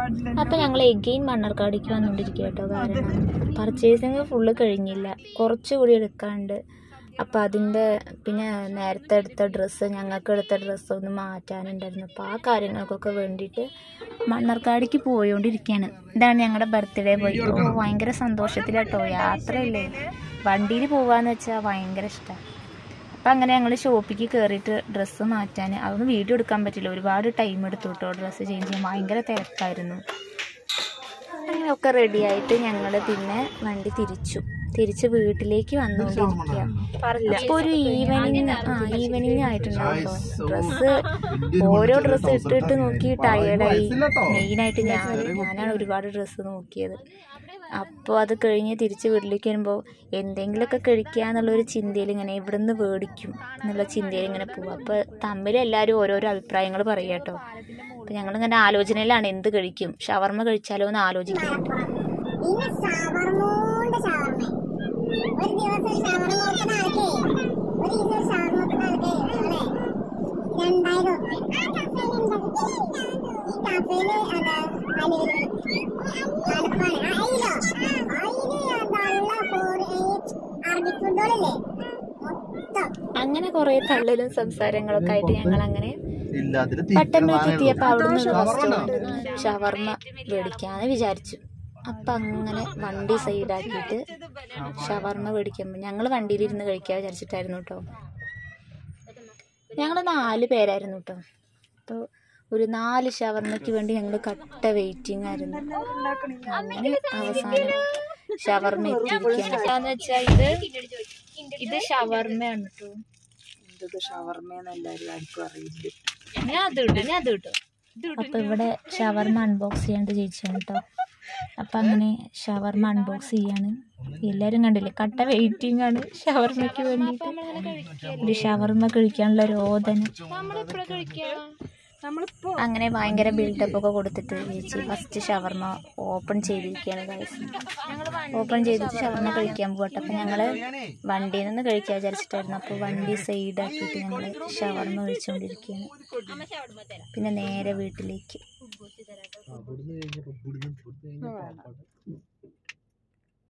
അപ്പോൾ ഞങ്ങൾ എഗെയിൻ മണ്ണാർക്കാടിക്ക് വന്നുകൊണ്ടിരിക്കുക കേട്ടോ കാരണം പർച്ചേസിങ് ഫുള്ള് കഴിഞ്ഞില്ല കുറച്ചുകൂടി എടുക്കാണ്ട് അപ്പോൾ അതിൻ്റെ പിന്നെ നേരത്തെ എടുത്ത ഡ്രസ്സ് ഞങ്ങൾക്ക് എടുത്ത ഡ്രസ്സ് ഒന്ന് മാറ്റാനുണ്ടായിരുന്നു അപ്പോൾ ആ കാര്യങ്ങൾക്കൊക്കെ വേണ്ടിയിട്ട് മണ്ണാർക്കാടിക്ക് പോയോണ്ടിരിക്കുകയാണ് ഇതാണ് ഞങ്ങളുടെ ബർത്ത്ഡേ പോയി ഓ, ഭയങ്കര സന്തോഷത്തിലാട്ടോ യാത്രയല്ലേ വണ്ടിയിൽ പോകാന്ന് വെച്ചാൽ ഭയങ്കര ഇഷ്ടമാണ് അപ്പം അങ്ങനെ ഞങ്ങൾ ഷോപ്പിക്ക് കയറിയിട്ട് ഡ്രസ്സ് മാറ്റാൻ അതൊന്നും വീഡിയോ എടുക്കാൻ പറ്റില്ല ഒരുപാട് ടൈം എടുത്തു കേട്ടോ ഡ്രസ്സ് ചേഞ്ച് ചെയ്യാൻ ഭയങ്കര തിരക്കായിരുന്നു അങ്ങനെയൊക്കെ റെഡിയായിട്ട് ഞങ്ങൾ പിന്നെ വണ്ടി തിരിച്ചു തിരിച്ച് വീട്ടിലേക്ക് വന്നുകൊണ്ടിരിക്കുക അപ്പോൾ ഒരു ഈവനിങ് ആ ഈവനിങ് ആയിട്ടുണ്ടാവുമല്ലോ ഡ്രസ്സ് ഓരോ ഡ്രസ്സ് ഇട്ടിട്ട് നോക്കി ടയേർഡായി മെയിനായിട്ട് ഞാൻ ഞാനാണ് ഒരുപാട് ഡ്രസ്സ് നോക്കിയത് അപ്പോൾ അത് കഴിഞ്ഞ് തിരിച്ച് വീട്ടിലേക്ക് വരുമ്പോൾ എന്തെങ്കിലുമൊക്കെ കഴിക്കുക എന്നുള്ളൊരു ചിന്തയിൽ ഇങ്ങനെ ഇവിടുന്ന് മേടിക്കും എന്നുള്ള ചിന്തയിൽ ഇങ്ങനെ പോവും അപ്പോൾ തമ്മിൽ എല്ലാവരും ഓരോരോ അഭിപ്രായങ്ങൾ പറയുക കേട്ടോ അപ്പോൾ ഞങ്ങളിങ്ങനെ ആലോചനയിലാണ് എന്ത് കഴിക്കും ഷവർമ്മ കഴിച്ചാലോ എന്ന് ആലോചിക്കുന്നുണ്ട് പിന്നെ ഷവർമോണ്ട് ഷവർമ ഒരു ദിവസം ഷവർമ കൊടുക്കുന്ന ആൾക്കേ ഒരു ദിവസം ഷവർമ കൊടുക്കുന്ന ആൾക്കേ ഞങ്ങളെ രണ്ടായിരം ഉറുപ്പ്യ ഈ കഫേല് അതാ അലുവല് തണുപ്പാണ് അയിലോ അയില് അതുള്ള ഫോർ അറബിക് ഫുഡുകളില്ലേ മൊത്തം അങ്ങനെ കുറേ തള്ളലും സംസാരങ്ങളൊക്കെ ആയിട്ട് ഞങ്ങൾ അങ്ങനെ ഇല്ല അതിന് പട്ടമ്പേക്ക് എത്തിയപ്പോൾ അവിടുന്ന് ഒരു റെസ്റ്റോറൻറ്റ് ഷവർമ്മ മേടിക്കാന്ന് വിചാരിച്ചു അപ്പം അങ്ങനെ വണ്ടി സൈഡാക്കിയിട്ട് ഷവർമ്മ മേടിക്കുമ്പോൾ ഞങ്ങൾ വണ്ടിയിലിരുന്ന് കഴിക്കാൻ വിചാരിച്ചിട്ടായിരുന്നു കേട്ടോ ഞങ്ങൾ നാല് പേരായിരുന്നു കേട്ടോ അപ്പോൾ ഒരു നാല് ഷവർമ്മയ്ക്ക് വേണ്ടി ഞങ്ങൾ കട്ട വെയിറ്റിംഗ് ആയിരുന്നു അങ്ങനെ അവസാനം ഷവർമ്മ എത്തിയിരിക്കുകയാണ് വെച്ചാൽ ഇത് ഇത് ഷവർമ്മയാണ് കേട്ടോ ഇത് ഷവർമ്മയെന്ന് എല്ലാവരും ആർക്കും അറിയില്ല ഞാൻ അത് ഇട്ടു ഞാൻ അത് ഇട്ടു അപ്പൊ ഇവിടെ ഷവർമ അൺബോക്സ് ചെയ്യാണ്ട് ചേച്ചിയാണ് കേട്ടോ അപ്പൊ അങ്ങനെ ഷവർമ അൺബോക്സ് ചെയ്യാണ് എല്ലാരും കണ്ടില്ലേ കട്ട വെയിറ്റിംഗ് ആണ് ഷവർമയ്ക്ക് വേണ്ടിയിട്ട് ഒരു ഷവർമ കഴിക്കാനുള്ള രോദനം അങ്ങനെ ഭയങ്കര ബിൽഡപ്പ് ഒക്കെ കൊടുത്തിട്ട് ചേച്ചി ഫസ്റ്റ് ഷവർമ ഓപ്പൺ ചെയ്തിരിക്കുകയാണ് ഗൈസ് ഓപ്പൺ ചെയ്തിട്ട് ഷവർമ കഴിക്കാൻ പോകട്ടെ അപ്പം ഞങ്ങൾ വണ്ടിയിൽ നിന്ന് കഴിക്കാൻ വിചാരിച്ചിട്ടായിരുന്നു അപ്പോൾ വണ്ടി സൈഡാക്കിയിട്ട് ഞങ്ങൾ ഷവർമ കഴിച്ചുകൊണ്ടിരിക്കുകയാണ് പിന്നെ നേരെ വീട്ടിലേക്ക് അവിടുന്ന് കഴിഞ്ഞപ്പോ ഇവിടുന്ന് ഇവിടുന്ന് കഴിഞ്ഞപ്പോ